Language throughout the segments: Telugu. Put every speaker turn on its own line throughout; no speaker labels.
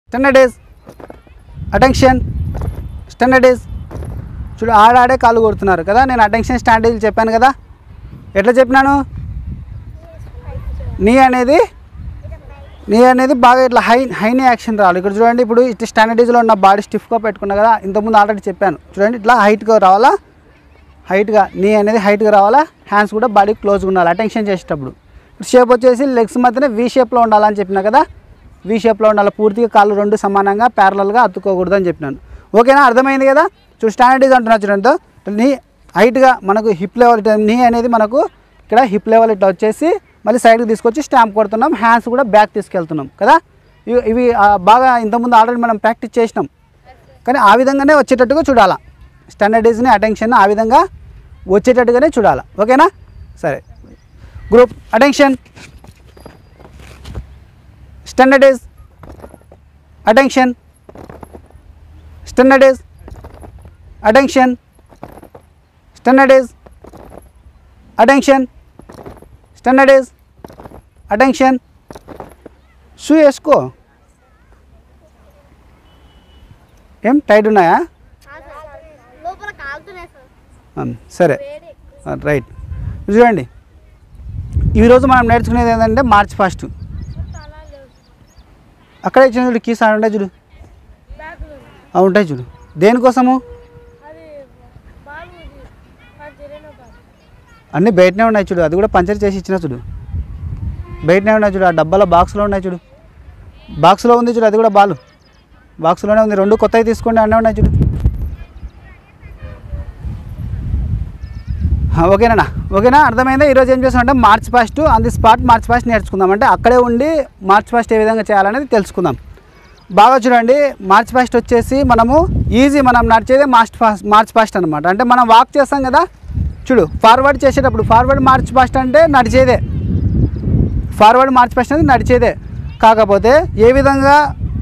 స్టాండర్డైజ్ అటెన్షన్ స్టాండర్డైజ్ చూడు ఆడాడే కాళ్ళు కొడుతున్నారు కదా నేను అటెన్షన్ స్టాండర్డైజ్ చెప్పాను కదా ఎట్లా చెప్పినాను నీ అనేది నీ అనేది బాగా ఇట్లా హై హైని యాక్షన్ రావాలి ఇక్కడ చూడండి ఇప్పుడు ఇట్లా స్టాండర్డైజ్లో ఉన్న బాడీ స్టిఫ్గా పెట్టుకున్నా కదా ఇంతకుముందు ఆల్రెడీ చెప్పాను చూడండి ఇట్లా హైట్గా రావాలా హైట్గా నీ అనేది హైట్గా రావాలా హ్యాండ్స్ కూడా బాడీ క్లోజ్గా ఉండాలి అటెన్షన్ చేసేటప్పుడు షేప్ వచ్చేసి లెగ్స్ మధ్యన వి షేప్లో ఉండాలని చెప్పినా కదా వి షేప్లో ఉండాలి పూర్తిగా కాళ్ళు రెండు సమానంగా ప్యారలల్గా అతుక్కోకూడదు అని చెప్పినాను ఓకేనా అర్థమైంది కదా చూడు స్టాండర్డైజ్ అంటున్నా చూడండి నీ హైట్గా మనకు హిప్ లెవెల్ నీ అనేది మనకు ఇక్కడ హిప్ లెవెల్ ఇట్లా వచ్చేసి మళ్ళీ సైడ్కి తీసుకొచ్చి స్టాంప్ కొడుతున్నాం హ్యాండ్స్ కూడా బ్యాక్ తీసుకెళ్తున్నాం కదా ఇవి ఇవి ఆ, బాగా ఇంతకుముందు ఆల్రెడీ మనం ప్రాక్టీస్ చేసినాం కానీ ఆ విధంగానే వచ్చేటట్టుగా చూడాలా స్టాండర్డైజ్ని అటెన్షన్ ఆ విధంగా వచ్చేటట్టుగానే చూడాలా ఓకేనా సరే group attention stand at ease attention stand at ease attention stand at ease attention stand at ease attention shoe వేసుకో ఏం టైట్ ఉన్నాయా
లోపల కాలుతున్నాయి సార్
ఆ, సరే
వేడి
ఆ, రైట్ చూడండి ఈరోజు మనం నేర్చుకునేది ఏంటంటే మార్చ్ ఫస్ట్
అలా లేదు
అక్కడ ఇచ్చిన చూడు కీస్ ఆడ ఉంటాయి చూడు
బ్యాగులు
అవి ఉంటాయి చూడు దేనికోసము
అది బాగు ఇది అది జరిగిన బాగు
అన్నీ బయటనే ఉన్నాయి చూడు అది కూడా పంచర్ చేసి ఇచ్చిన చూడు బయటనే ఉన్నాయి చూడు ఆ డబ్బాలో బాక్స్లో ఉన్నాయి చూడు బాక్స్లో ఉంది చూడు అది కూడా బాలు బాక్స్లోనే ఉంది రెండు కొత్తవి తీసుకోండి అన్నీ ఉన్నాయి చూడు ఆ, ఓకేనా ఓకేనా అర్థమైందా ఈరోజు ఏం చేస్తామంటే march first on the spot march first నేర్చుకుందాం అంటే అక్కడే ఉండి మార్చ్ ఫస్ట్ ఏ విధంగా చేయాలనేది తెలుసుకుందాం బాగా చూడండి మార్చ్ ఫస్ట్ వచ్చేసి మనము ఈజీ మనం నడిచేదే మార్చ్ ఫాస్ట్ మార్చ్ ఫాస్ట్ అనమాట అంటే మనం వాక్ చేస్తాం కదా చూడు ఫార్వర్డ్ చేసేటప్పుడు ఫార్వర్డ్ మార్చ్ ఫాస్ట్ అంటే నడిచేదే ఫార్వర్డ్ మార్చ్ ఫస్ట్ అనేది నడిచేదే కాకపోతే ఏ విధంగా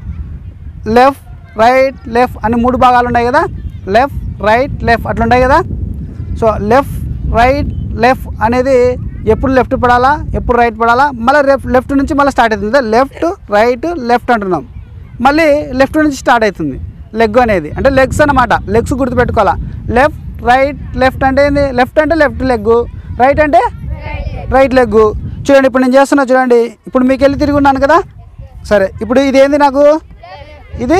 లెఫ్ట్ రైట్ లెఫ్ట్ అని మూడు భాగాలు ఉన్నాయి కదా లెఫ్ట్ రైట్ లెఫ్ట్ అట్లా ఉన్నాయి కదా సో లెఫ్ట్ రైట్ లెఫ్ట్ అనేది ఎప్పుడు లెఫ్ట్ పడాలా ఎప్పుడు రైట్ పడాలా మళ్ళీ లెఫ్ట్ లెఫ్ట్ నుంచి మళ్ళీ స్టార్ట్ అవుతుంది లెఫ్ట్ రైట్ లెఫ్ట్ అంటున్నాం మళ్ళీ లెఫ్ట్ నుంచి స్టార్ట్ అవుతుంది లెగ్ అనేది అంటే లెగ్స్ అన్నమాట లెగ్స్ గుర్తుపెట్టుకోవాలా లెఫ్ట్ రైట్ లెఫ్ట్ అంటే ఏంది లెఫ్ట్ అంటే లెఫ్ట్ లెగ్ రైట్ అంటే రైట్ లెగ్ చూడండి ఇప్పుడు నేను చేస్తున్నా చూడండి ఇప్పుడు మీకు వెళ్ళి తిరిగి ఉన్నాను కదా సరే ఇప్పుడు ఇది ఏంది నాకు ఇది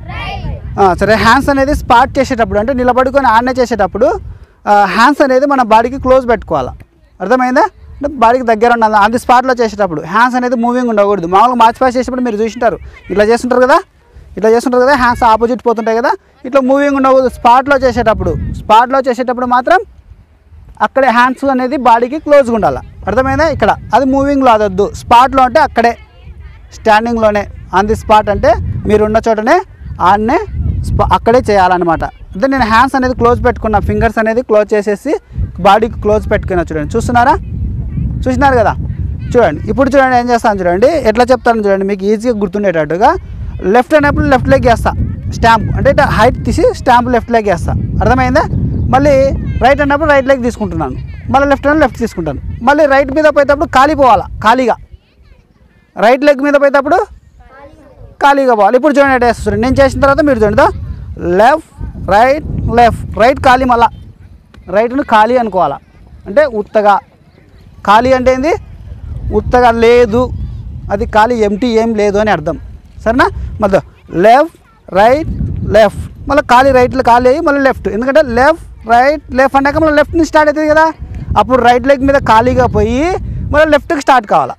ఆ, సరే హ్యాండ్స్ అనేది స్పాట్ చేసేటప్పుడు అంటే నిలబడుకొని ఆడనే చేసేటప్పుడు హ్యాండ్స్ అనేది మన బాడీకి క్లోజ్ పెట్టుకోవాలి అర్థమైందా అంటే బాడీకి దగ్గర ఉండాలి అది స్పాట్లో చేసేటప్పుడు హ్యాండ్స్ అనేది మూవింగ్ ఉండకూడదు మామూలుగా మార్చ్ పాస్ చేసేటప్పుడు మీరు చూసింటారు ఇట్లా చేస్తుంటారు కదా ఇట్లా చేస్తుంటారు కదా హ్యాండ్స్ ఆపోజిట్ పోతుంటాయి కదా ఇట్లా మూవింగ్ ఉండకూడదు స్పాట్లో చేసేటప్పుడు స్పాట్లో చేసేటప్పుడు మాత్రం అక్కడే హ్యాండ్స్ అనేది బాడీకి క్లోజ్గా ఉండాలి అర్థమైందా ఇక్కడ అది మూవింగ్లో అదొద్దు స్పాట్లో అంటే అక్కడే స్టాండింగ్లోనే ఆన్ ది స్పాట్ అంటే మీరు ఉన్న చోటనే ఆడనే స్పా అక్కడే చేయాలన్నమాట అంటే నేను హ్యాండ్స్ అనేది క్లోజ్ పెట్టుకున్నా ఫింగర్స్ అనేది క్లోజ్ చేసేసి బాడీకి క్లోజ్ పెట్టుకున్నా చూడండి చూస్తున్నారా చూసినారు కదా చూడండి ఇప్పుడు చూడండి ఏం చేస్తాను చూడండి ఎట్లా చెప్తాను చూడండి మీకు ఈజీగా గుర్తుండేటట్టుగా లెఫ్ట్ అయినప్పుడు లెఫ్ట్ లెగ్ వేస్తా స్టాంప్ అంటే ఇట్లా హైట్ తీసి స్టాంప్ లెఫ్ట్ లెగ్ వేస్తా అర్థమైందా మళ్ళీ రైట్ అన్నప్పుడు రైట్ లెగ్ తీసుకుంటున్నాను మళ్ళీ లెఫ్ట్ అయినా లెఫ్ట్ తీసుకుంటాను మళ్ళీ రైట్ మీద పోయేటప్పుడు ఖాళీ పోవాలా ఖాళీగా రైట్ లెగ్ మీద పోయేటప్పుడు ఖాళీగా పోవాలి ఇప్పుడు చూడండి ఎట్లా వేస్తారు నేను చేసిన తర్వాత మీరు చూడండి లెఫ్ట్ రైట్ లెఫ్ట్ రైట్ ఖాళీ మళ్ళా రైట్ను ఖాళీ అనుకోవాలా అంటే ఉత్తగా ఖాళీ అంటే ఏంది ఉత్తగా లేదు అది ఖాళీ ఎంటీ ఏం లేదు అని అర్థం సరేనా మళ్ళీ లెఫ్ట్ రైట్ లెఫ్ట్ మళ్ళీ ఖాళీ రైట్లో ఖాళీ అయ్యి మళ్ళీ లెఫ్ట్ ఎందుకంటే లెఫ్ట్ రైట్ లెఫ్ట్ అన్నాక మళ్ళీ లెఫ్ట్ నుంచి స్టార్ట్ అవుతుంది కదా అప్పుడు రైట్ లెగ్ మీద ఖాళీగా పోయి మళ్ళీ లెఫ్ట్కి స్టార్ట్ కావాలా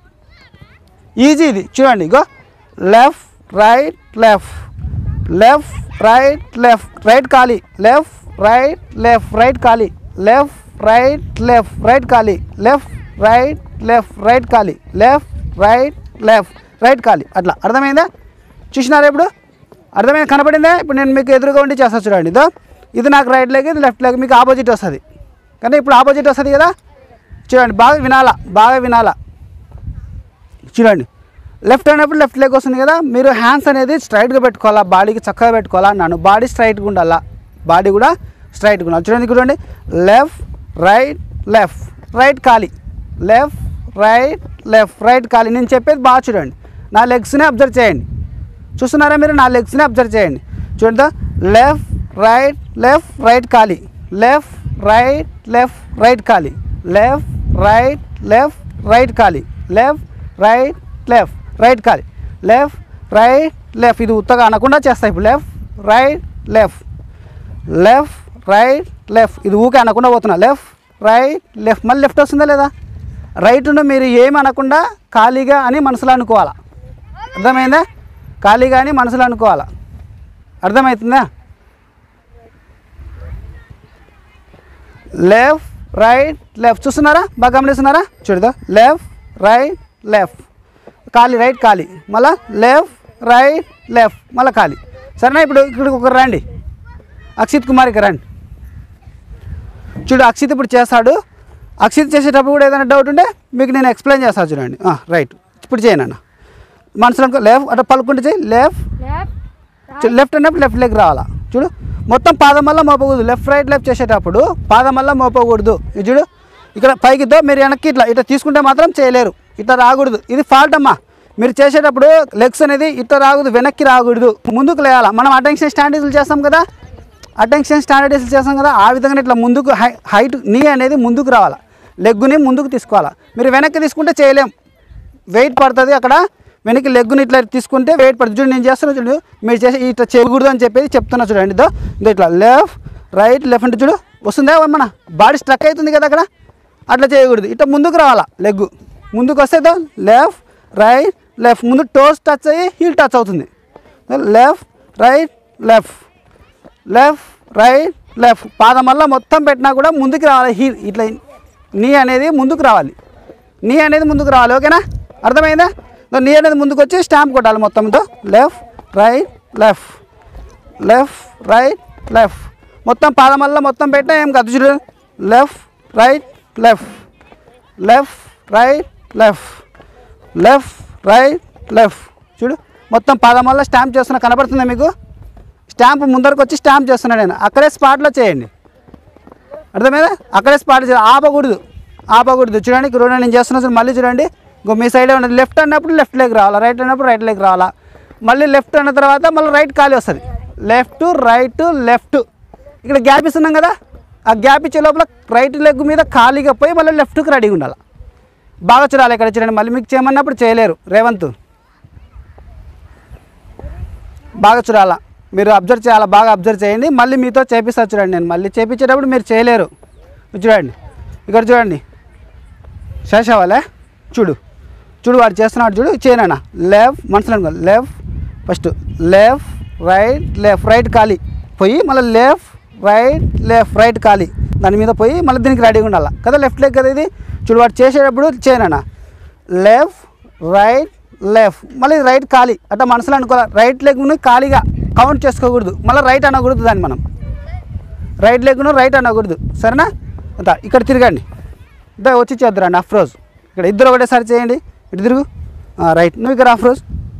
ఈజీ ఇది చూడండి ఇగో left right left left right left right ఖాళీ లెఫ్ట్ రైట్ లెఫ్ట్ రైట్ ఖాళీ లెఫ్ట్ రైట్ లెఫ్ట్ రైట్ ఖాళీ లెఫ్ట్ రైట్ లెఫ్ట్ రైట్ ఖాళీ లెఫ్ట్ రైట్ లెఫ్ట్ రైట్ ఖాళీ అట్లా అర్థమైందా చూసినారా ఇప్పుడు అర్థమైంది కనపడిందా ఇప్పుడు నేను మీకు ఎదురుగా ఉండి చేస్తా చూడండి ఇదో ఇది నాకు రైట్ లెగ్ ఇది లెఫ్ట్ లెగ్ మీకు ఆపోజిట్ వస్తుంది కానీ ఇప్పుడు ఆపోజిట్ వస్తుంది కదా చూడండి బాగా వినాలా బాగా వినాలా చూడండి లెఫ్ట్ అయినప్పుడు లెఫ్ట్ లెగ్ వస్తుంది కదా మీరు హ్యాండ్స్ అనేది స్ట్రైట్గా పెట్టుకోవాలా బాడీకి చక్కగా పెట్టుకోవాలా అన్నాను బాడీ స్ట్రైట్గా ఉండాలా బాడీ కూడా స్ట్రైట్గా ఉండాలి చూడండి ఇక్కడ చూడండి లెఫ్ట్ రైట్ లెఫ్ట్ రైట్ ఖాళీ లెఫ్ట్ రైట్ లెఫ్ట్ రైట్ ఖాళీ నేను చెప్పేది బాగా చూడండి నా లెగ్స్నే అబ్జర్వ్ చేయండి చూస్తున్నారా మీరు నా లెగ్స్ని అబ్జర్వ్ చేయండి చూడండి లెఫ్ట్ రైట్ లెఫ్ట్ రైట్ ఖాళీ లెఫ్ట్ రైట్ లెఫ్ట్ రైట్ ఖాళీ లెఫ్ట్ రైట్ లెఫ్ట్ రైట్ ఖాళీ లెఫ్ట్ రైట్ లెఫ్ట్ రైట్ ఖాళీ లెఫ్ట్ రైట్ లెఫ్ట్ ఇది ఉత్తగా అనకుండా చేస్తాయి ఇప్పుడు left right left left right left ఇది ఊకే అనకుండా పోతున్నా లెఫ్ట్ రైట్ లెఫ్ట్ మళ్ళీ లెఫ్ట్ వస్తుందా లేదా రైట్ను మీరు ఏమి అనకుండా ఖాళీగా అని మనసులో అనుకోవాలా అర్థమైందా ఖాళీగా అని మనసులో అనుకోవాలా అర్థమవుతుందా లెఫ్ట్ రైట్ లెఫ్ట్ చూస్తున్నారా బాగా గమనిస్తున్నారా చూడదా లెఫ్ట్ రైట్ లెఫ్ట్ ఖాళీ రైట్ ఖాళీ మళ్ళా లెఫ్ట్ రైట్ లెఫ్ట్ మళ్ళీ ఖాళీ సరేనా ఇప్పుడు ఇక్కడికి ఒకరు రండి అక్షిత్ కుమార్కి రండి చూడు అక్షిత్ ఇప్పుడు చేస్తాడు అక్షిత్ చేసేటప్పుడు కూడా ఏదైనా డౌట్ ఉంటే మీకు నేను ఎక్స్ప్లెయిన్ చేస్తాను చూడండి రైట్ ఇప్పుడు చేయను అన్న మనసులో లెఫ్ట్ అట్లా పలుకుంటే చేయి లెఫ్ట్
లెఫ్ట్
లెఫ్ట్ అన్నప్పుడు లెఫ్ట్ లెగ్ రావాలా చూడు మొత్తం పాదం వల్ల మోపకూడదు లెఫ్ట్ రైట్ లెఫ్ట్ చేసేటప్పుడు పాదం వల్ల మోపకూడదు ఇది చూడు ఇక్కడ పైకి దో మీరు వెనక్కి ఇట్లా ఇట్లా తీసుకుంటే మాత్రం చేయలేరు ఇట్లా రాకూడదు ఇది ఫాల్ట్ అమ్మా మీరు చేసేటప్పుడు లెగ్స్ అనేది ఇట్లా రాకూడదు వెనక్కి రాకూడదు ముందుకు లేయాలా మనం అటెన్షన్ స్టాండర్డ్స్ చేస్తాం కదా అటెన్షన్ స్టాండర్డ్స్ చేస్తాం కదా ఆ విధంగా ఇట్లా ముందుకు హై హైట్ నీ అనేది ముందుకు రావాలా లెగ్గుని ముందుకు తీసుకోవాలా మీరు వెనక్కి తీసుకుంటే చేయలేం వెయిట్ పడుతుంది అక్కడ వెనక్కి లెగ్గుని ఇట్లా తీసుకుంటే వెయిట్ పడుతుంది చూడండి నేను చేస్తున్నా చూడు మీరు చేసి ఇట్లా చేయకూడదు అని చెప్పేసి చెప్తున్నా చూడండి ఇదో ఇదో ఇట్లా లెఫ్ట్ రైట్ లెఫ్ట్ అంటే చూడు వస్తుందా మన బాడీ స్ట్రక్ అవుతుంది కదా అక్కడ అట్లా చేయకూడదు ఇట్లా ముందుకు రావాలా లెగ్గు ముందుకు వస్తే ఇదో లెఫ్ట్ రైట్ లెఫ్ట్ ముందు టోస్ టచ్ అయ్యి హీల్ టచ్ అవుతుంది left right left left right left పాదం వల్ల మొత్తం పెట్టినా కూడా ముందుకు రావాలి హీ ఇట్లా నీ అనేది ముందుకు రావాలి నీ అనేది ముందుకు రావాలి ఓకేనా అర్థమైందా ఇదో నీ అనేది ముందుకు వచ్చి స్టాంప్ కొట్టాలి మొత్తంతో left right left left right left మొత్తం పాదం వల్ల మొత్తం పెట్టినా ఏం కాదు చూడు left right left left right left left right left చూడు మొత్తం పాదం వల్ల స్టాంప్ చేస్తున్నా కనపడుతుందా మీకు స్టాంప్ ముందరకు వచ్చి స్టాంప్ చేస్తున్నాడు నేను అక్కడే స్పాట్లో చేయండి అర్థమైందా అక్కడే స్పాట్ చేయాలి ఆపకూడదు ఆపకూడదు చూడండి ఇక్కడ నేను చేస్తున్నా చూడండి మళ్ళీ చూడండి ఇంకో మీ సైడే ఉన్నది లెఫ్ట్ అన్నప్పుడు లెఫ్ట్ లెగ్ రావాలా రైట్ అన్నప్పుడు రైట్ లెగ్ రావాలా మళ్ళీ లెఫ్ట్ అన్న తర్వాత మళ్ళీ రైట్ ఖాళీ వస్తుంది లెఫ్ట్ రైట్ లెఫ్ట్ ఇక్కడ గ్యాప్ ఇస్తున్నాం కదా ఆ గ్యాప్ ఇచ్చే లోపల రైట్ లెగ్ మీద ఖాళీగా పోయి మళ్ళీ లెఫ్ట్కి రెడీగా ఉండాలి బాగా చూడాలి ఇక్కడ చూడండి మళ్ళీ మీకు చేయమన్నప్పుడు చేయలేరు రేవంత్ బాగా చూడాలా మీరు అబ్జర్వ్ చేయాలా బాగా అబ్జర్వ్ చేయండి మళ్ళీ మీతో చేపిస్తా చూడండి నేను మళ్ళీ చేపించేటప్పుడు మీరు చేయలేరు చూడండి ఇక్కడ చూడండి శేషవాలే చూడు చూడు వాడు చేస్తున్నాడు చూడు చేయనన్నా లెఫ్ట్ మనసులో అనుకో left first left right left right ఖాళీ పోయి మళ్ళీ లెఫ్ట్ రైట్ లెఫ్ట్ రైట్ ఖాళీ దాని మీద పోయి మళ్ళీ దీనికి రెడీగా ఉండాలి కదా లెఫ్ట్ లెగ్ కదా ఇది చూడు వాడు చేసేటప్పుడు చేయనన్నా లెఫ్ట్ రైట్ లెఫ్ట్ మళ్ళీ రైట్ ఖాళీ అట్లా మనసులో అనుకోవాలి రైట్ లెగ్ను ఖాళీగా కౌంట్ చేసుకోకూడదు మళ్ళీ రైట్ అనకూడదు దాన్ని మనం రైట్ లెగ్ను రైట్ అనకూడదు సరేనా అంతా ఇక్కడ తిరగండి ఇద్దా వచ్చి చేద్దురండి అఫ్రోజ్ ఇక్కడ ఇద్దరు ఒకటేసారి చేయండి ఇటు తిరుగు ఆ, రైట్ నువ్వు ఇక్కడ అఫ్రోజ్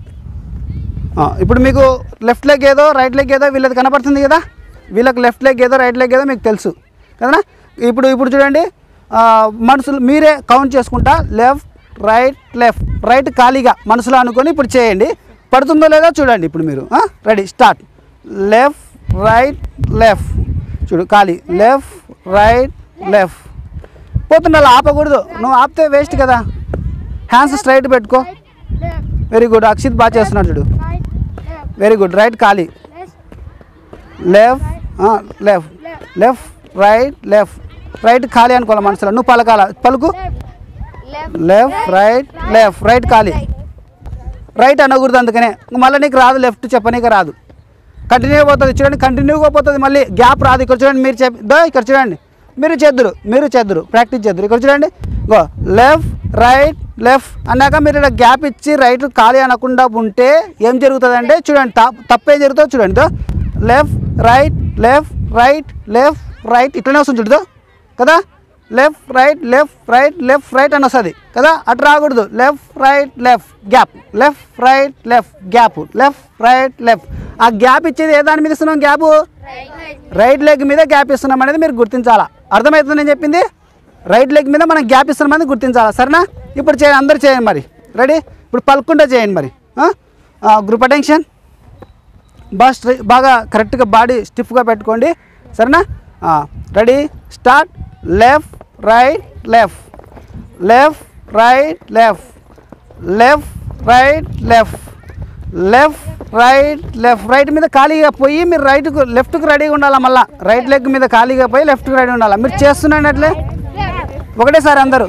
ఆ, ఇప్పుడు మీకు లెఫ్ట్ లెగ్ ఏదో రైట్ లెగ్ ఏదో వీళ్ళది కనపడుతుంది కదా వీళ్ళకి లెఫ్ట్ లెగ్ ఏదో రైట్ లెగ్ ఏదో మీకు తెలుసు కదనా ఇప్పుడు ఇప్పుడు చూడండి ఆ, మనసులు మీరే కౌంట్ చేసుకుంటా లెఫ్ట్ రైట్ లెఫ్ట్ రైట్ ఖాళీగా మనసులో అనుకొని ఇప్పుడు చేయండి పడుతుందో లేదో చూడండి ఇప్పుడు మీరు ready start left right left చూడు ఖాళీ లెఫ్ట్ రైట్ లెఫ్ట్ పోతుండాలి ఆపకూడదు నువ్వు ఆపితే వేస్ట్ కదా హ్యాండ్స్ స్ట్రైట్ పెట్టుకో
లెఫ్ట్
వెరీ గుడ్ అక్షిత్ బాగా చేస్తున్నాడు చూడు
right left
very good right ఖాళీ
left
left left left right left right ఖాళీ అనుకోవాలి మనసులో నువ్వు పలకాల పలుకు
left
left right left right ఖాళీ రైట్ అనకూడదు అందుకనే ఇంక మళ్ళీ నీకు రాదు లెఫ్ట్ చెప్పనీకి రాదు కంటిన్యూ పోతుంది చూడండి కంటిన్యూగా పోతుంది మళ్ళీ గ్యాప్ రాదు ఇక్కడ చూడండి మీరు చెప్ దో ఇక్కడ చూడండి మీరు చేద్దురు మీరు చేద్దురు ప్రాక్టీస్ చేద్దురు ఇక్కడ చూడండి గో లెఫ్ట్ రైట్ లెఫ్ట్ అన్నాక మీరు ఇక్కడ గ్యాప్ ఇచ్చి రైట్ ఖాళీ అనకుండా ఉంటే ఏం జరుగుతుంది అంటే చూడండి తప్- తప్పేం జరుగుతుందో చూడండి దో left right left right left right ఇట్లనే వస్తుంది చూడదు కదా left right left right left right అని వస్తుంది కదా అటు రాకూడదు left right left gap left right left gap left right left ఆ గ్యాప్ ఇచ్చేది ఏ దాని మీద ఇస్తున్నాం గ్యాప్ రైట్ లెగ్ మీద గ్యాప్ ఇస్తున్నాం అనేది మీరు గుర్తించాలా అర్థమవుతుంది నేను చెప్పింది రైట్ లెగ్ మీద మనం గ్యాప్ ఇస్తున్నాం అనేది గుర్తించాలా సరేనా ఇప్పుడు చేయండి అందరు చేయండి మరి రెడీ ఇప్పుడు పలుకుంటే చేయండి మరి గ్రూప్ అటెన్షన్ బాగా స్ట్రై బాగా కరెక్ట్గా బాడీ స్టిఫ్గా పెట్టుకోండి సరేనా ready start left right left left right left left right left left right left right మీద ఖాళీగా పోయి మీరు రైట్కు లెఫ్ట్కి రెడీగా ఉండాలి మళ్ళీ రైట్ లెగ్ మీద ఖాళీగా పోయి లెఫ్ట్కి రెడీ ఉండాలి మీరు చేస్తున్నాండి అట్లే ఒకటేసారి అందరూ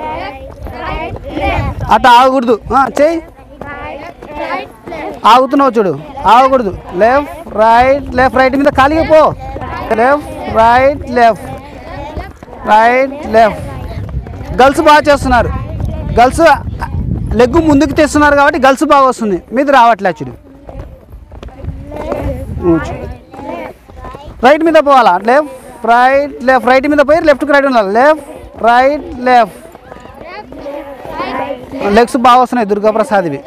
అట్లా ఆగకూడదు ఆ, చెయ్యి ఆగుతున్నావు చూడు ఆగకూడదు లెఫ్ట్ రైట్ లెఫ్ట్ రైట్ మీద ఖాళీగా పో left right left right left girls బాగా చేస్తున్నారు గర్ల్స్ లెగ్ ముందుకు తెస్తున్నారు కాబట్టి గర్ల్స్ బాగా వస్తుంది మీద రావట్లే చూడు ఉం, చూడు. రైట్ మీద పోవాలా లెఫ్ట్ రైట్ లెఫ్ట్ రైట్ మీద పోయి లెఫ్ట్కి రైట్ ఉండాలి లెఫ్ట్ రైట్ లెఫ్ట్ లెగ్స్ బాగా వస్తున్నాయి దుర్గాప్రసాద్వి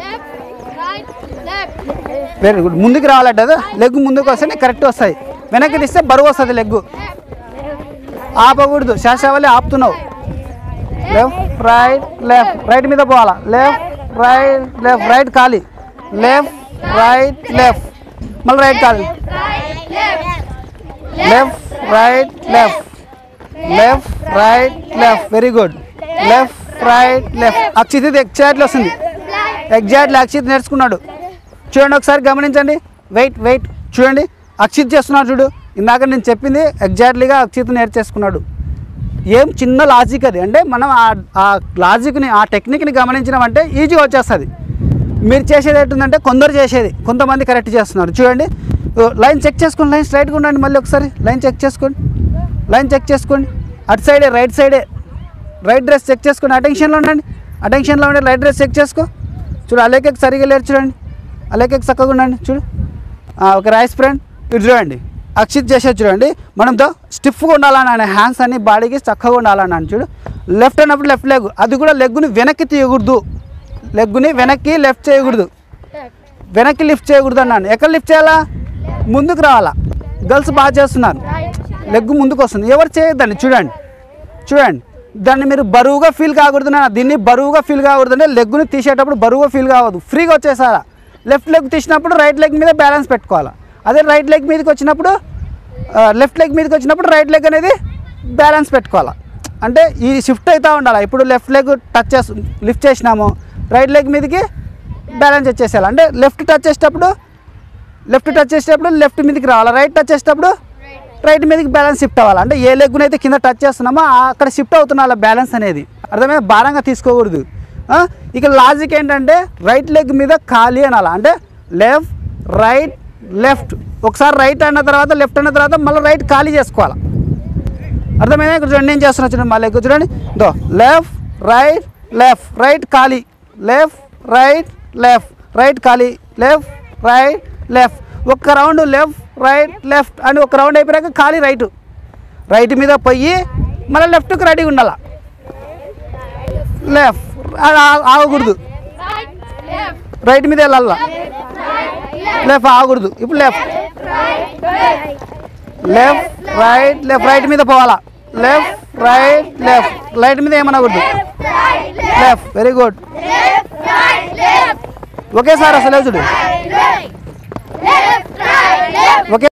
వెరీ గుడ్ ముందుకు రావాలంటే అదే లెగ్ ముందుకు వస్తేనే కరెక్ట్ వస్తాయి వెనక్కి తీస్తే బరువు వస్తుంది లెగ్ ఆపకూడదు శాశావళి ఆపుతున్నావు లెఫ్ట్ రైట్ లెఫ్ట్ రైట్ మీద పోవాలా లెఫ్ట్ రైట్ లెఫ్ట్ రైట్ ఖాళీ లెఫ్ట్ రైట్ లెఫ్ట్ మళ్ళీ రైట్ ఖాళీ left right left left right left very good left right left Akshith ఇది ఎగ్జాక్ట్లీ వస్తుంది ఎగ్జాక్ట్లీ అక్షిత్ నేర్చుకున్నాడు చూడండి ఒకసారి గమనించండి వెయిట్ వెయిట్ చూడండి అక్షిత్ చేస్తున్నాడు చూడు ఇందాక నేను చెప్పింది ఎగ్జాక్ట్లీగా అక్షిత్ నేర్చేసుకున్నాడు ఏం చిన్న లాజిక్ అది అంటే మనం ఆ- ఆ లాజిక్ని ఆ టెక్నిక్ని గమనించినామంటే ఈజీగా వచ్చేస్తుంది మీరు చేసేది ఏంటంటే కొందరు చేసేది కొంతమంది కరెక్ట్ చేస్తున్నారు చూడండి ఓ, లైన్ చెక్ చేసుకోండి లైన్ స్ట్రైట్గా ఉండండి మళ్ళీ ఒకసారి లైన్ చెక్ చేసుకోండి లైన్ చెక్ చేసుకోండి అటు సైడే రైట్ సైడే రైట్ డ్రెస్ చెక్ చేసుకోండి అటెన్షన్లో ఉండండి అటెన్షన్లో ఉండి రైట్ డ్రెస్ చెక్ చేసుకో చూడు అలేకెక్ సరిగా లేరు చూడండి అలేకెక్ చక్కగా ఉండండి చూడు ఆ, ఒక రైస్ ఫ్రెండ్ ఇటు చూడండి అక్షిత్ చేసేది చూడండి మనంతో స్టిఫ్గా ఉండాలని ఆయన హ్యాండ్స్ అన్ని బాడీకి చక్కగా ఉండాలని అని చూడు లెఫ్ట్ అన్నప్పుడు లెఫ్ట్ లెగ్ అది కూడా లెగ్గుని వెనక్కి తీయకూడదు లెగ్గుని వెనక్కి లెఫ్ట్ చేయకూడదు వెనక్కి లిఫ్ట్ చేయకూడదు అన్నాను ఎక్కడ లిఫ్ట్ చేయాలా ముందుకు రావాలా గర్ల్స్ బాగా చేస్తున్నారు లెగ్ ముందుకు వస్తుంది ఎవరు చేయొద్దండి చూడండి చూడండి దాన్ని మీరు బరువుగా ఫీల్ కాకూడదు నాన్న దీన్ని బరువుగా ఫీల్ కాకూడదు అంటే లెగ్గుని తీసేటప్పుడు బరువుగా ఫీల్ కావద్దు ఫ్రీగా వచ్చేసారా లెఫ్ట్ లెగ్ తీసినప్పుడు రైట్ లెగ్ మీద బ్యాలెన్స్ పెట్టుకోవాలి అదే రైట్ లెగ్ మీదకి వచ్చినప్పుడు లెఫ్ట్ లెగ్ మీదకి వచ్చినప్పుడు రైట్ లెగ్ అనేది బ్యాలెన్స్ పెట్టుకోవాలి అంటే ఈ షిఫ్ట్ అవుతూ ఉండాలి ఇప్పుడు లెఫ్ట్ లెగ్ టచ్ చేసి లిఫ్ట్ చేసినాము రైట్ లెగ్ మీదకి బ్యాలెన్స్ వచ్చేసేయాలి అంటే లెఫ్ట్ టచ్ చేసేటప్పుడు లెఫ్ట్ టచ్ చేసేటప్పుడు లెఫ్ట్ మీదకి రావాలి రైట్ టచ్ చేసేటప్పుడు రైట్ మీదకి బ్యాలెన్స్ షిఫ్ట్ అవ్వాలి అంటే ఏ లెగ్గునైతే అయితే కింద టచ్ చేస్తున్నామో ఆ- అక్కడ షిఫ్ట్ అవుతున్నా అలా బ్యాలెన్స్ అనేది అర్థమైంది భారంగా తీసుకోకూడదు ఆ? ఇక లాజిక్ ఏంటంటే రైట్ లెగ్ మీద ఖాళీ అనాలి అంటే లెఫ్ట్ రైట్ లెఫ్ట్ ఒకసారి రైట్ అన్న తర్వాత లెఫ్ట్ అన్న తర్వాత మళ్ళీ రైట్ ఖాళీ చేసుకోవాలి అర్థమైందా ఇక్కడ చూడండి నేను చేస్తున్నా చూడండి మళ్ళీ ఇక్కడ చూడండి దో లెఫ్ట్ రైట్ లెఫ్ట్ రైట్ ఖాళీ లెఫ్ట్ రైట్ లెఫ్ట్ రైట్ ఖాళీ లెఫ్ట్ రైట్ లెఫ్ట్ ఒక్క రౌండ్ లెఫ్ట్ రైట్ లెఫ్ట్ అని ఒక రౌండ్ అయిపోయాక ఖాళీ రైట్ రైట్ మీద పోయి మళ్ళీ లెఫ్ట్కి రెడీగా ఉండాల లెఫ్ట్ ఆగకూడదు రైట్ మీద వెళ్ళాల లెఫ్ట్ ఆగకూడదు ఇప్పుడు left left right left right మీద పోవాలా లెఫ్ట్ రైట్ లెఫ్ట్ రైట్ మీద ఏమనకూడదు లెఫ్ట్ వెరీ గుడ్ ఒకేసారి అసలు చూడు ఒకే